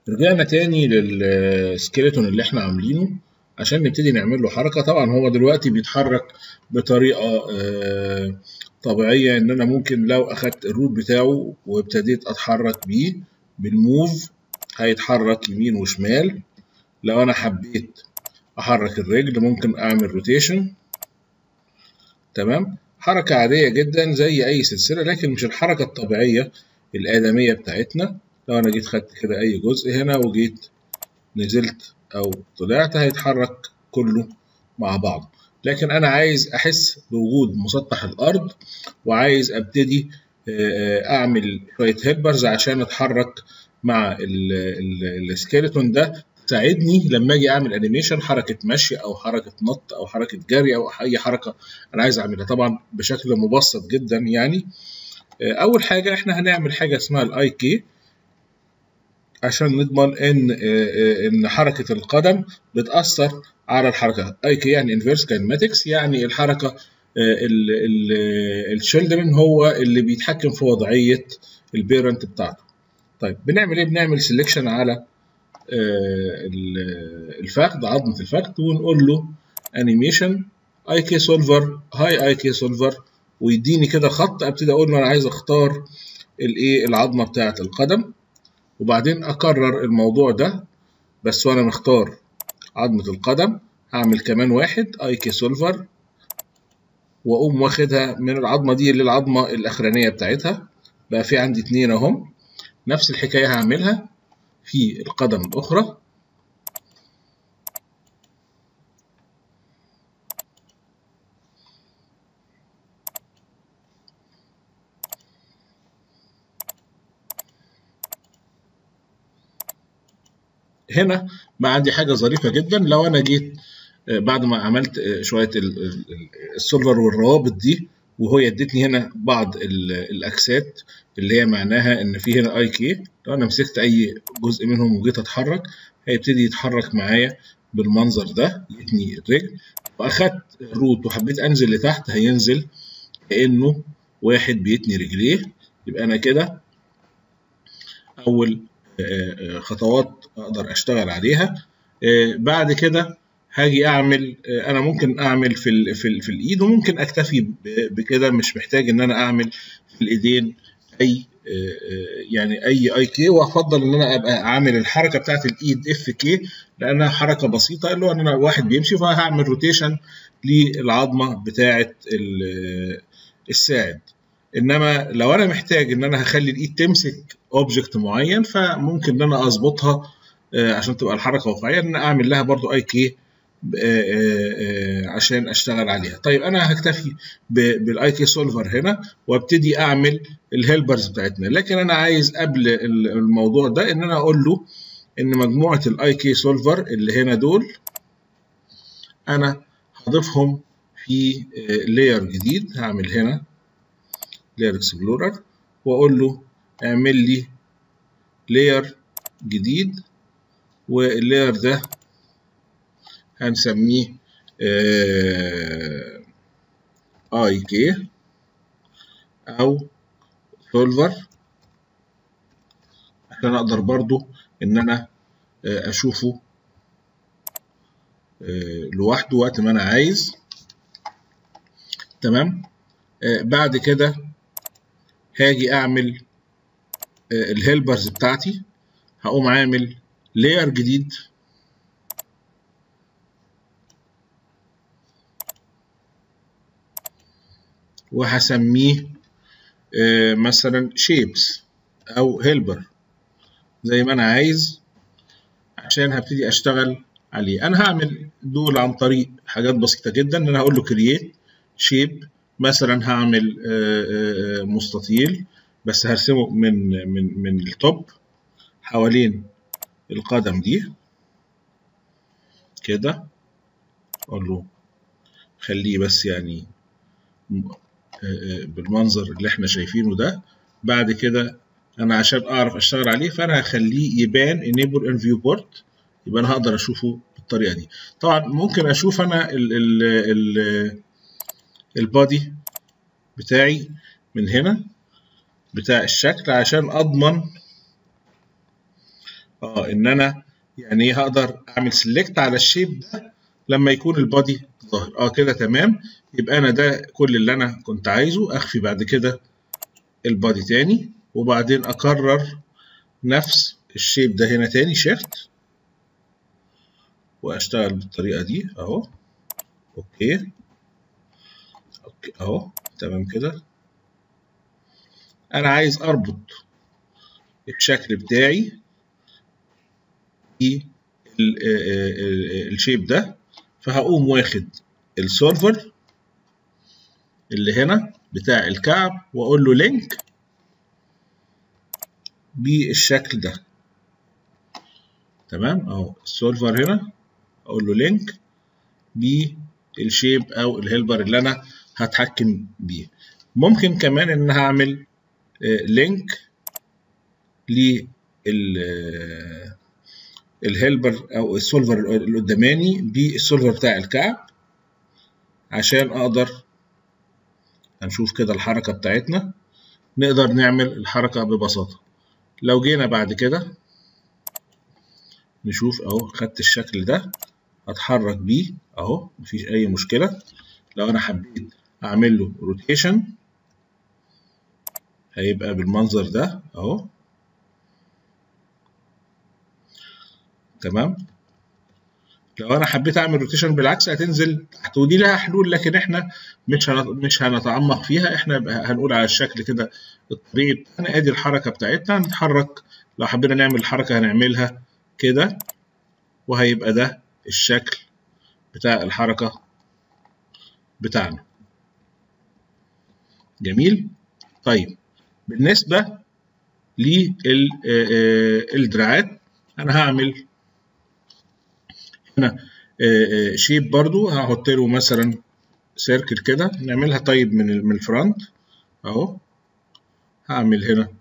رجعنا تاني للسكيلتون اللي احنا عاملينه عشان نبتدي نعمل له حركة طبعا هو دلوقتي بيتحرك بطريقة آه، طبيعية ان انا ممكن لو اخدت الروت بتاعه وابتديت اتحرك بيه بالموف هيتحرك يمين وشمال لو انا حبيت احرك الرجل ممكن اعمل روتيشن تمام حركة عادية جدا زي اي سلسلة لكن مش الحركة الطبيعية الآدمية بتاعتنا لو انا جيت خدت كده اي جزء هنا وجيت نزلت او طلعت هيتحرك كله مع بعض لكن انا عايز احس بوجود مسطح الارض وعايز ابتدي اعمل شويه هيلبرز عشان اتحرك مع السكيلتون ده تساعدني لما اجي اعمل انيميشن حركه مشي او حركه نط او حركه جري او اي حركه انا عايز اعملها طبعا بشكل مبسط جدا يعني اول حاجه احنا هنعمل حاجه اسمها الاي كي عشان نضمن ان ان حركه القدم بتاثر على الحركه اي كي يعني انفيرس كاينماتكس يعني الحركه الشيلدرن هو اللي بيتحكم في وضعيه البيرنت بتاعته طيب بنعمل ايه بنعمل سيلكشن على الفخذ عظمه الفخذ ونقول له انيميشن اي كي سولفر هاي اي كي سولفر ويديني كده خط ابتدي اقول له انا عايز اختار الايه العظمه بتاعه القدم وبعدين اكرر الموضوع ده بس وانا مختار عظمه القدم هعمل كمان واحد اي كي سولفر واقوم واخدها من العظمه دي للعظمه الاخرانيه بتاعتها بقى في عندي اتنين اهم نفس الحكايه هعملها في القدم الاخرى هنا بقى عندي حاجه ظريفه جدا لو انا جيت بعد ما عملت شويه السولفر والروابط دي وهو ادتني هنا بعض الاكسات اللي هي معناها ان في هنا اي كي لو انا مسكت اي جزء منهم وجيت اتحرك هيبتدي يتحرك معايا بالمنظر ده يتني الرجل واخدت الروت وحبيت انزل لتحت هينزل كانه واحد بيتني رجليه يبقى انا كده اول خطوات اقدر اشتغل عليها بعد كده هاجي اعمل انا ممكن اعمل في ال في, ال في الايد وممكن اكتفي بكده مش محتاج ان انا اعمل في الايدين اي يعني اي اي كي وافضل ان انا ابقى عامل الحركه بتاعت الايد اف كي لانها حركه بسيطه اللي هو ان انا واحد بيمشي فهعمل روتيشن للعظمه بتاعت الساعد انما لو انا محتاج ان انا هخلي الايد تمسك اوبجكت معين فممكن ان انا اظبطها عشان تبقى الحركه واقعيه ان انا اعمل لها برضو اي كي عشان اشتغل عليها طيب انا هكتفي بالاي كي سولفر هنا وابتدي اعمل الهيلبرز بتاعتنا لكن انا عايز قبل الموضوع ده ان انا اقول له ان مجموعه الاي كي سولفر اللي هنا دول انا هضيفهم في لاير جديد هعمل هنا لاير اكسبلورر واقول له اعمل لي لاير جديد واللاير ده هنسميه اي كي او سولفر عشان اقدر برضو ان انا اشوفه لوحده وقت ما انا عايز تمام بعد كده هاجي اعمل الهيلبرز بتاعتي هقوم عامل لاير جديد وهسميه مثلا شيبس او هيلبر زي ما انا عايز عشان هبتدي اشتغل عليه انا هعمل دول عن طريق حاجات بسيطه جدا ان انا هقول له كرييت شيب مثلا هعمل مستطيل بس هرسمه من من من التوب حوالين القدم دي كده اقول له خليه بس يعني بالمنظر اللي احنا شايفينه ده بعد كده انا عشان اعرف اشتغل عليه فانا هخليه يبان enable in viewport يبقى انا هقدر اشوفه بالطريقه دي طبعا ممكن اشوف انا ال ال ال البادي بتاعي من هنا بتاع الشكل عشان اضمن اه ان انا يعني ايه هقدر اعمل سيلكت على الشيب ده لما يكون البادي ظاهر اه كده تمام يبقى انا ده كل اللي انا كنت عايزه اخفي بعد كده البادي تاني وبعدين اكرر نفس الشيب ده هنا تاني شيفت واشتغل بالطريقه دي اهو اوكي اوكي اهو تمام كده انا عايز اربط الشكل بتاعي الشيب ده فهقوم واخد السولفر اللي هنا بتاع الكعب واقول له لينك بالشكل ده تمام اهو السولفر هنا اقول له لينك بالشيب او الهيلبر اللي انا هتحكم بيه ممكن كمان ان هعمل لينك لل الهيلبر او السولفر اللي قداماني بالسولفر بتاع الكعب عشان اقدر هنشوف كده الحركة بتاعتنا نقدر نعمل الحركة ببساطة لو جينا بعد كده نشوف اهو خدت الشكل ده هتحرك بيه اهو مفيش اي مشكلة لو انا حبيت اعمل له روتيشن هيبقى بالمنظر ده اهو تمام لو انا حبيت اعمل روتيشن بالعكس هتنزل تحت ودي لها حلول لكن احنا مش مش هنتعمق فيها احنا هنقول على الشكل كده الطريق بتاعنا ادي الحركه بتاعتنا هنتحرك لو حبينا نعمل الحركه هنعملها كده وهيبقى ده الشكل بتاع الحركه بتاعنا جميل طيب بالنسبه للدراعات انا هعمل هنا شيب برضو هحط له مثلا سيركل كده نعملها طيب من من الفرونت اهو هعمل هنا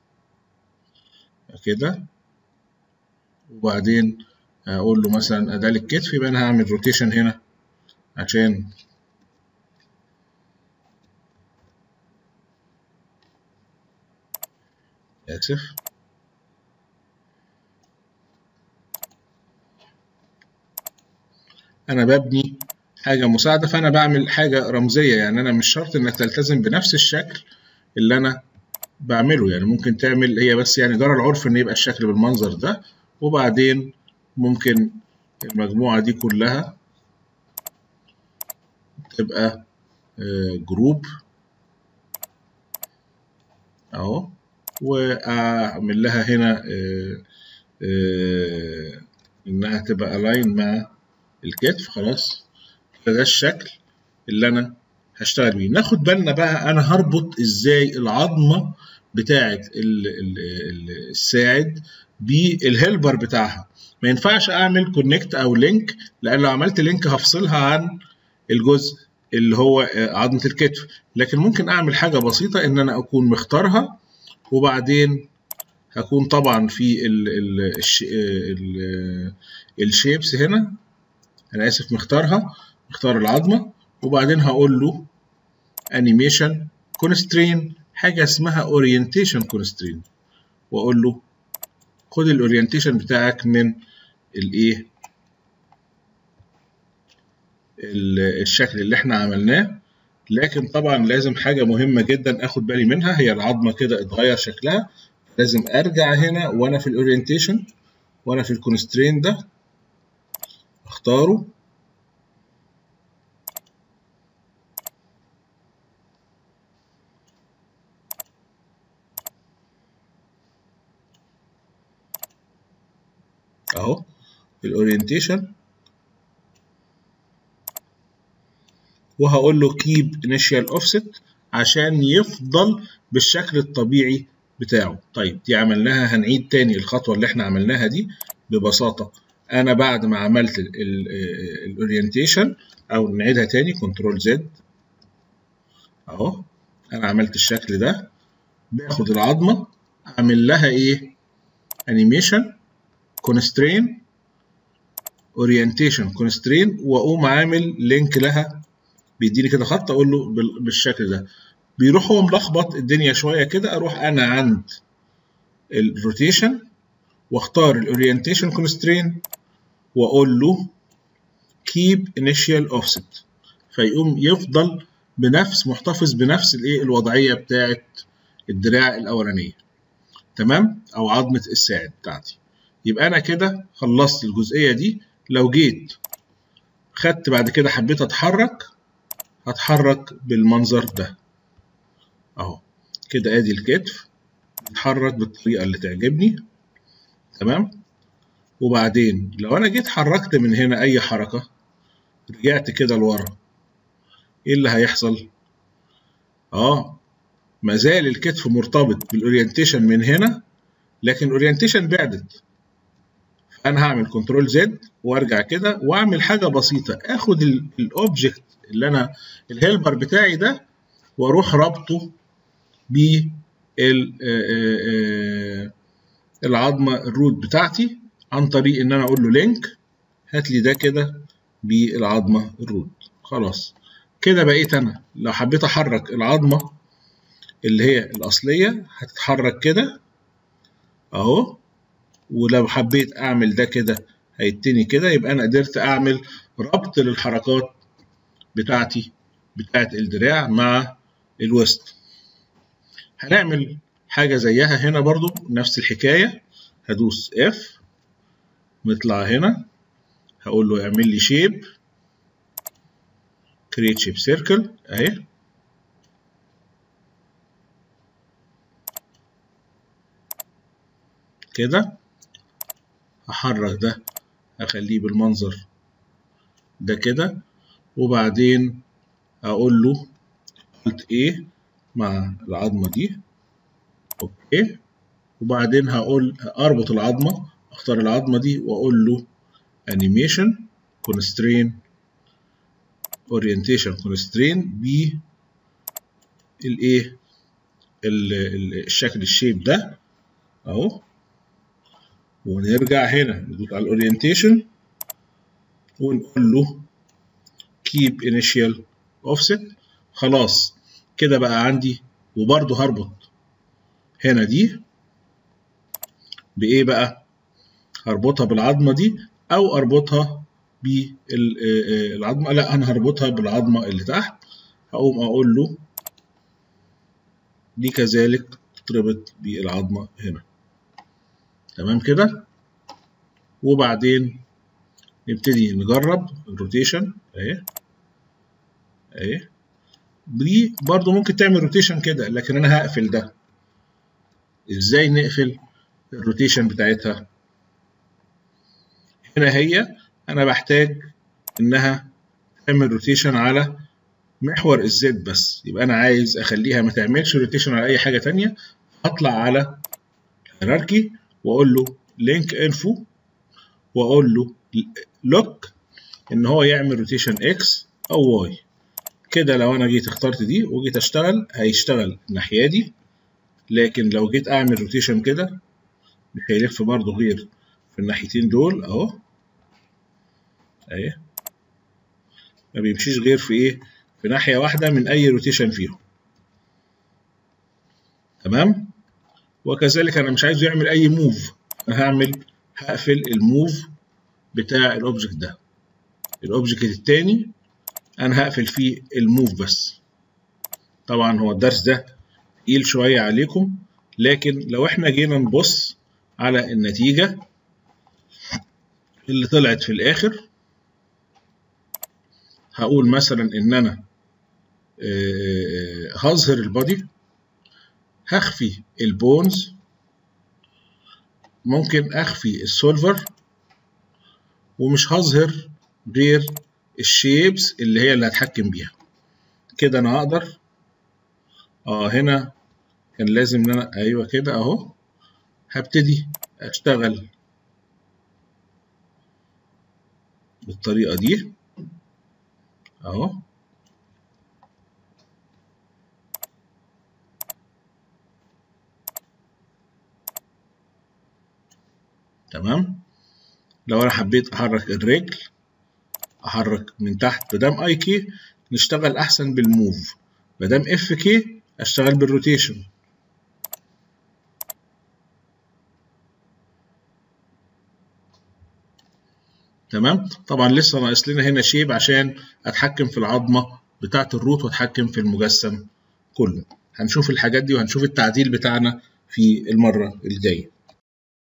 كده وبعدين اقول له مثلا ده الكتف يبقى انا هعمل روتيشن هنا عشان اسف انا ببني حاجه مساعده فانا بعمل حاجه رمزيه يعني انا مش شرط انك تلتزم بنفس الشكل اللي انا بعمله يعني ممكن تعمل هي بس يعني جرى العرف ان يبقى الشكل بالمنظر ده وبعدين ممكن المجموعه دي كلها تبقى جروب اهو واعمل لها هنا انها تبقى الاين مع الكتف خلاص ده الشكل اللي انا هشتغل بيه ناخد بالنا بقى انا هربط ازاي العظمه بتاعه الساعد بالهيلبر بتاعها ما ينفعش اعمل كونكت او لينك لان لو عملت لينك هفصلها عن الجزء اللي هو عظمه الكتف لكن ممكن اعمل حاجه بسيطه ان انا اكون مختارها وبعدين هكون طبعا في ال ال ال الشيبس هنا انا اسف مختارها مختار العظمه وبعدين هقول له انيميشن كونسترين حاجه اسمها اورينتيشن كونسترين واقول له خد الاورينتيشن بتاعك من الايه الشكل اللي احنا عملناه لكن طبعا لازم حاجه مهمه جدا اخد بالي منها هي العظمه كده اتغير شكلها لازم ارجع هنا وانا في الاورينتيشن وانا في الكونسترين ده اختاره اهو الاورينتيشن وهقول له keep initial offset عشان يفضل بالشكل الطبيعي بتاعه طيب دي عملناها هنعيد تاني الخطوة اللي احنا عملناها دي ببساطة انا بعد ما عملت الاورينتيشن او نعيدها تاني كنترول زد اهو انا عملت الشكل ده باخد العظمة اعمل لها ايه انيميشن كونسترين اورينتيشن كونسترين واقوم عامل لينك لها بيديني كده خط اقول له بالشكل ده بيروح هو ملخبط الدنيا شويه كده اروح انا عند الروتيشن واختار الاورينتيشن كونسترين واقول له keep initial offset فيقوم يفضل بنفس محتفظ بنفس الايه الوضعيه بتاعه الدراع الاولانيه تمام او عظمه الساعد بتاعتي يبقى انا كده خلصت الجزئيه دي لو جيت خدت بعد كده حبيت اتحرك هتحرك بالمنظر ده اهو كده ادي الكتف اتحرك بالطريقه اللي تعجبني تمام وبعدين لو انا جيت حركت من هنا اي حركه رجعت كده لورا ايه اللي هيحصل اه مازال الكتف مرتبط بالاورينتيشن من هنا لكن الاورينتيشن بعدت انا هعمل كنترول زد وارجع كده واعمل حاجه بسيطه اخد الاوبجكت اللي انا الهيلبر بتاعي ده واروح رابطه ب العظمه الروت بتاعتي عن طريق ان انا اقول له لينك هات لي ده كده بالعظمه الروت خلاص كده بقيت انا لو حبيت احرك العظمه اللي هي الاصليه هتتحرك كده اهو ولو حبيت اعمل ده كده هيتني كده يبقى انا قدرت اعمل ربط للحركات بتاعتي بتاعت الدراع مع الوسط هنعمل حاجة زيها هنا برضو نفس الحكاية هدوس F نطلع هنا هقول له اعمل لي شيب create shape circle اهي كده هحرك ده اخليه بالمنظر ده كده وبعدين اقول له قلت ايه مع العظمه دي اوكي وبعدين هقول اربط العظمه اختار العظمه دي واقول له animation constrain orientation constrain ب الايه الشكل الشيب ده اهو ونرجع هنا ندوس على الاورينتيشن ونقول له keep initial offset خلاص كده بقى عندي وبرضه هربط هنا دي بايه بقى هربطها بالعظمه دي او اربطها بالعظمه لا انا هربطها بالعظمه اللي تحت هقوم اقول له دي كذلك تتربط بالعظمه هنا تمام كده وبعدين نبتدي نجرب الروتيشن اهي اهي دي برضو ممكن تعمل روتيشن كده لكن انا هقفل ده ازاي نقفل الروتيشن بتاعتها هنا هي انا بحتاج انها تعمل روتيشن على محور الزد بس يبقى انا عايز اخليها ما تعملش روتيشن على اي حاجه تانية اطلع على هيراركي واقول له لينك انفو واقول له لوك ان هو يعمل روتيشن اكس او واي كده لو انا جيت اخترت دي وجيت اشتغل هيشتغل الناحيه دي لكن لو جيت اعمل روتيشن كده مش هيلف برضه غير في الناحيتين دول اهو اهي ما بيمشيش غير في ايه في ناحيه واحده من اي روتيشن فيهم تمام وكذلك انا مش عايزه يعمل اي موف انا هعمل هقفل الموف بتاع الاوبجكت ده الاوبجكت التاني انا هقفل فيه الموف بس طبعا هو الدرس ده تقيل شويه عليكم لكن لو احنا جينا نبص على النتيجه اللي طلعت في الاخر هقول مثلا ان انا هظهر البادي هخفي البونز ممكن اخفي السولفر ومش هظهر غير الشيبس اللي هي اللي هتحكم بيها كده انا هقدر اه هنا كان لازم ان انا ايوه كده اهو هبتدي اشتغل بالطريقه دي اهو تمام لو انا حبيت احرك الرجل احرك من تحت مادام اي كي نشتغل احسن بالموف مادام اف كي اشتغل بالروتيشن تمام طبعا لسه ناقص لنا هنا شيب عشان اتحكم في العظمه بتاعه الروت واتحكم في المجسم كله هنشوف الحاجات دي وهنشوف التعديل بتاعنا في المره الجايه